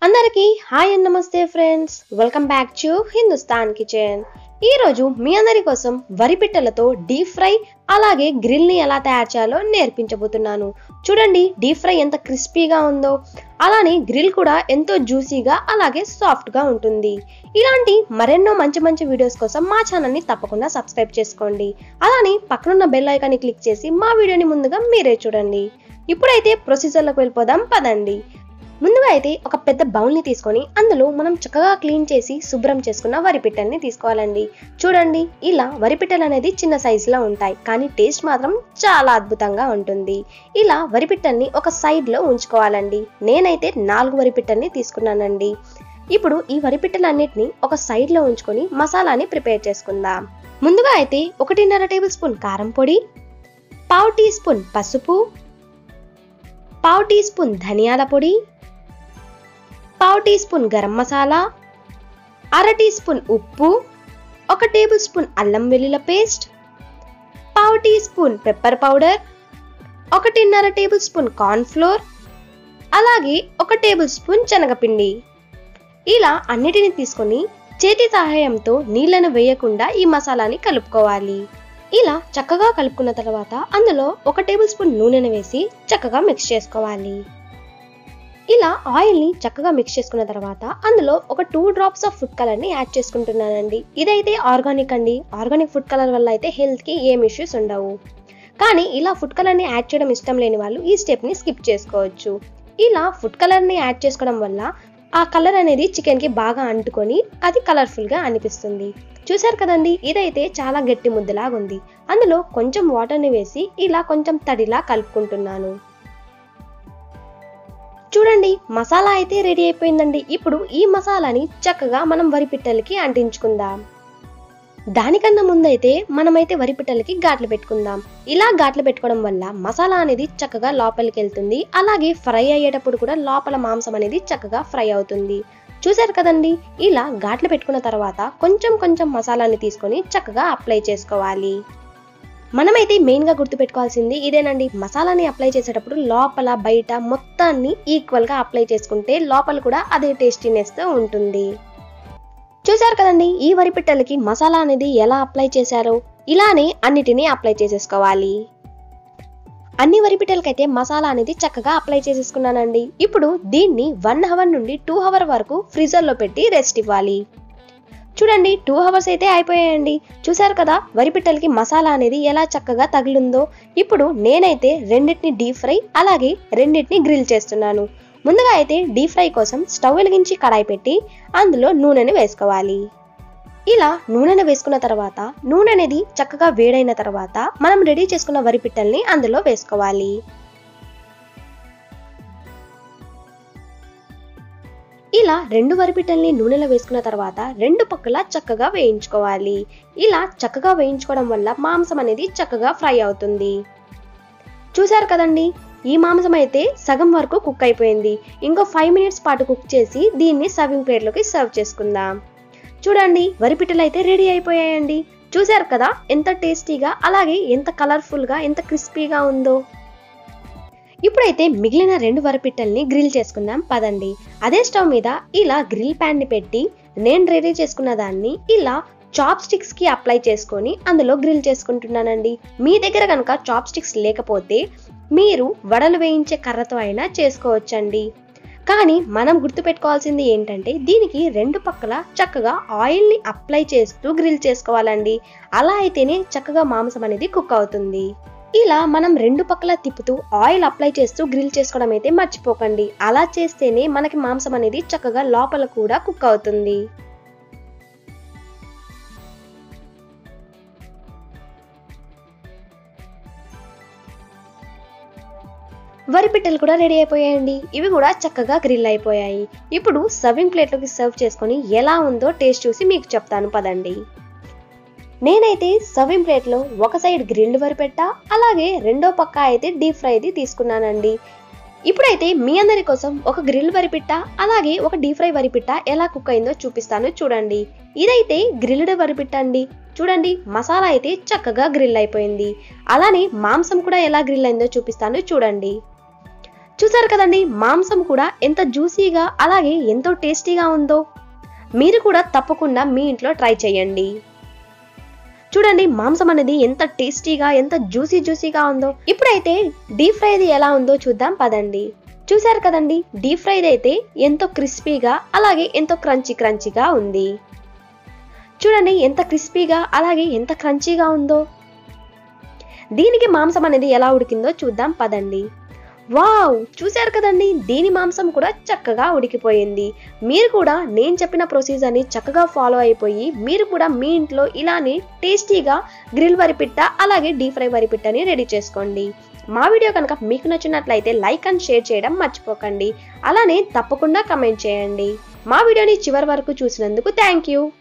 అందరికీ hi and నమస్తే friends welcome back to Hindustan kitchen ఈ రోజు మీ అందరి కోసం వరి పిట్టలతో డీప్ ఫ్రై అలాగే గ్రిల్ ని ఎలా తయారు చేయాలో నేర్పించబోతున్నాను చూడండి డీప్ ఫ్రై ఎంత క్రిస్పీగా ఉందో అలానే గ్రిల్ కూడా ఎంతో జ్యూసీగా అలాగే సాఫ్ట్ గా ఉంటుంది ఇలాంటి మరెన్నో మంచి మంచి వీడియోస్ కోసం మా ఛానల్ ని తప్పకుండా సబ్స్క్రైబ్ చేసుకోండి అలానే పక్కనున్న బెల్ ఐకాన్ని క్లిక్ చేసి మా వీడియోని ముందుగా మీరే చూడండి ఇప్పుడైతే ప్రొసీజర్లోకి వెళ్ళిపోదాం పదండి ముందుగా అయితే ఒక పెద్ద బౌల్ని తీసుకొని అందులో మనం చక్కగా క్లీన్ చేసి శుభ్రం చేసుకున్న వరి పిట్టల్ని తీసుకోవాలండి చూడండి ఇలా వరి పిట్టలు అనేది చిన్న సైజులో ఉంటాయి కానీ టేస్ట్ మాత్రం చాలా అద్భుతంగా ఉంటుంది ఇలా వరి పిట్టల్ని ఒక సైడ్లో ఉంచుకోవాలండి నేనైతే నాలుగు వరి పిట్టల్ని తీసుకున్నానండి ఇప్పుడు ఈ వరి పిట్టలన్నిటిని ఒక సైడ్లో ఉంచుకొని మసాలాని ప్రిపేర్ చేసుకుందాం ముందుగా అయితే ఒకటిన్నర టేబుల్ స్పూన్ కారం పొడి పావు టీ స్పూన్ పసుపు పావు టీ స్పూన్ ధనియాల పొడి పావు టీ స్పూన్ గరం మసాలా అర టీ స్పూన్ ఉప్పు ఒక టేబుల్ స్పూన్ అల్లం వెల్లుల్లి పేస్ట్ పావు టీ స్పూన్ పెప్పర్ పౌడర్ ఒకటిన్నర టేబుల్ స్పూన్ కార్న్ ఫ్లోర్ అలాగే ఒక టేబుల్ స్పూన్ శనగపిండి ఇలా అన్నిటిని తీసుకొని చేతి సహాయంతో నీళ్లను వేయకుండా ఈ మసాలాని కలుపుకోవాలి ఇలా చక్కగా కలుపుకున్న తర్వాత అందులో ఒక టేబుల్ స్పూన్ నూనెను వేసి చక్కగా మిక్స్ చేసుకోవాలి ఇలా ఆయిల్ని చక్కగా మిక్స్ చేసుకున్న తర్వాత అందులో ఒక టూ డ్రాప్స్ ఆఫ్ ఫుడ్ కలర్ని యాడ్ చేసుకుంటున్నానండి ఇదైతే ఆర్గానిక్ అండి ఆర్గానిక్ ఫుడ్ కలర్ వల్ల అయితే హెల్త్కి ఏం ఇష్యూస్ ఉండవు కానీ ఇలా ఫుడ్ కలర్ని యాడ్ చేయడం ఇష్టం లేని వాళ్ళు ఈ స్టెప్ని స్కిప్ చేసుకోవచ్చు ఇలా ఫుడ్ కలర్ని యాడ్ చేసుకోవడం వల్ల ఆ కలర్ అనేది చికెన్కి బాగా అంటుకొని అది కలర్ఫుల్గా అనిపిస్తుంది చూసారు కదండి ఇదైతే చాలా గట్టి ముద్దలాగా ఉంది అందులో కొంచెం వాటర్ని వేసి ఇలా కొంచెం తడిలా కలుపుకుంటున్నాను చూడండి మసాలా అయితే రెడీ అయిపోయిందండి ఇప్పుడు ఈ మసాలాని చక్కగా మనం వరి పిట్టలకి అంటించుకుందాం దానికన్నా ముందైతే మనమైతే వరి పిట్టలకి ఘాట్లు పెట్టుకుందాం ఇలా ఘాట్లు పెట్టుకోవడం వల్ల మసాలా అనేది చక్కగా లోపలికి వెళ్తుంది అలాగే ఫ్రై అయ్యేటప్పుడు కూడా లోపల మాంసం అనేది చక్కగా ఫ్రై అవుతుంది చూసారు కదండి ఇలా ఘాట్లు పెట్టుకున్న తర్వాత కొంచెం కొంచెం మసాలాని తీసుకొని చక్కగా అప్లై చేసుకోవాలి మనమైతే మెయిన్గా గుర్తుపెట్టుకోవాల్సింది ఇదేనండి మసాలాని అప్లై చేసేటప్పుడు లోపల బయట మొత్తాన్ని ఈక్వల్గా అప్లై చేసుకుంటే లోపల కూడా అదే టేస్టీనెస్తో ఉంటుంది చూసారు కదండి ఈ వరి పిట్టలకి మసాలా అనేది ఎలా అప్లై చేశారో ఇలానే అన్నిటినీ అప్లై చేసేసుకోవాలి అన్ని వరి పిట్టలకైతే మసాలా అనేది చక్కగా అప్లై చేసేసుకున్నానండి ఇప్పుడు దీన్ని వన్ అవర్ నుండి టూ అవర్ వరకు ఫ్రీజర్లో పెట్టి రెస్ట్ ఇవ్వాలి చూడండి టూ అవర్స్ అయితే అయిపోయాయండి చూసారు కదా వరి పిట్టలకి మసాలా అనేది ఎలా చక్కగా తగిలిందో ఇప్పుడు నేనైతే రెండింటిని డీప్ ఫ్రై అలాగే రెండింటిని గ్రిల్ చేస్తున్నాను ముందుగా అయితే డీప్ ఫ్రై కోసం స్టవ్ వెలిగించి కడాయి పెట్టి అందులో నూనెని వేసుకోవాలి ఇలా నూనెను వేసుకున్న తర్వాత నూనె అనేది చక్కగా వేడైన తర్వాత మనం రెడీ చేసుకున్న వరి పిట్టల్ని అందులో వేసుకోవాలి ఇలా రెండు వరిపిట్టల్ని నూనెలో వేసుకున్న తర్వాత రెండు పక్కల చక్కగా వేయించుకోవాలి ఇలా చక్కగా వేయించుకోవడం వల్ల మాంసం అనేది చక్కగా ఫ్రై అవుతుంది చూసారు కదండి ఈ మాంసం అయితే సగం వరకు కుక్ అయిపోయింది ఇంకో ఫైవ్ మినిట్స్ పాటు కుక్ చేసి దీన్ని సర్వింగ్ ప్లేట్లోకి సర్వ్ చేసుకుందాం చూడండి వరిపిట్టలు అయితే రెడీ అయిపోయాయండి చూసారు కదా ఎంత టేస్టీగా అలాగే ఎంత కలర్ఫుల్గా ఎంత క్రిస్పీగా ఉందో ఇప్పుడైతే మిగిలిన రెండు వరపిట్టల్ని గ్రిల్ చేసుకుందాం పదండి అదే స్టవ్ మీద ఇలా గ్రిల్ ప్యాన్ని పెట్టి నేను రెడీ చేసుకున్న దాన్ని ఇలా చాప్ స్టిక్స్ కి అప్లై చేసుకొని అందులో గ్రిల్ చేసుకుంటున్నానండి మీ దగ్గర కనుక చాప్ స్టిక్స్ లేకపోతే మీరు వడలు వేయించే కర్రతో అయినా చేసుకోవచ్చండి కానీ మనం గుర్తుపెట్టుకోవాల్సింది ఏంటంటే దీనికి రెండు పక్కల చక్కగా ఆయిల్ని అప్లై చేస్తూ గ్రిల్ చేసుకోవాలండి అలా అయితేనే చక్కగా మాంసం అనేది కుక్ అవుతుంది ఇలా మనం రెండు పక్కల తిప్పుతూ ఆయిల్ అప్లై చేస్తూ గ్రిల్ చేసుకోవడం అయితే మర్చిపోకండి అలా చేస్తేనే మనకి మాంసం అనేది చక్కగా లోపల కూడా కుక్ అవుతుంది వరి పిట్టలు కూడా రెడీ అయిపోయాయండి ఇవి కూడా చక్కగా గ్రిల్ అయిపోయాయి ఇప్పుడు సర్వింగ్ ప్లేట్లోకి సర్వ్ చేసుకొని ఎలా ఉందో టేస్ట్ చూసి మీకు చెప్తాను పదండి నేనైతే సర్వింగ్ ప్లేట్లో ఒక సైడ్ గ్రిల్డ్ వరిపెట్ట అలాగే రెండో పక్క అయితే డీప్ ఫ్రైది తీసుకున్నానండి ఇప్పుడైతే మీ అందరి కోసం ఒక గ్రిల్ వరిపిట్ట అలాగే ఒక డీప్ ఫ్రై వరిపిట్ట ఎలా కుక్ అయిందో చూపిస్తాను చూడండి ఇదైతే గ్రిల్డ్ వరిపిట్ట అండి చూడండి మసాలా అయితే చక్కగా గ్రిల్ అయిపోయింది అలానే మాంసం కూడా ఎలా గ్రిల్ అయిందో చూపిస్తాను చూడండి చూసారు కదండి మాంసం కూడా ఎంత జ్యూసీగా అలాగే ఎంతో టేస్టీగా ఉందో మీరు కూడా తప్పకుండా మీ ఇంట్లో ట్రై చేయండి చూడండి మాంసం అనేది ఎంత టేస్టీగా ఎంత జ్యూసీ జ్యూసీగా ఉందో ఇప్పుడైతే డీప్ ఫ్రైది ఎలా ఉందో చూద్దాం పదండి చూసారు కదండి డీప్ ఫ్రైది అయితే ఎంతో క్రిస్పీగా అలాగే ఎంతో క్రంచీ క్రంచీగా ఉంది చూడండి ఎంత క్రిస్పీగా అలాగే ఎంత క్రంచీగా ఉందో దీనికి మాంసం అనేది ఎలా ఉడికిందో చూద్దాం పదండి వావ్ చూశారు కదండి దీని మాంసం కూడా చక్కగా ఉడికిపోయింది మీరు కూడా నేను చెప్పిన ప్రొసీజర్ని చక్కగా ఫాలో అయిపోయి మీరు కూడా మీ ఇంట్లో ఇలానే టేస్టీగా గ్రిల్ వరిపిట్ట అలాగే డీప్ ఫ్రై వరిపిట్టని రెడీ చేసుకోండి మా వీడియో కనుక మీకు నచ్చినట్లయితే లైక్ అండ్ షేర్ చేయడం మర్చిపోకండి అలానే తప్పకుండా కమెంట్ చేయండి మా వీడియోని చివరి వరకు చూసినందుకు థ్యాంక్ యూ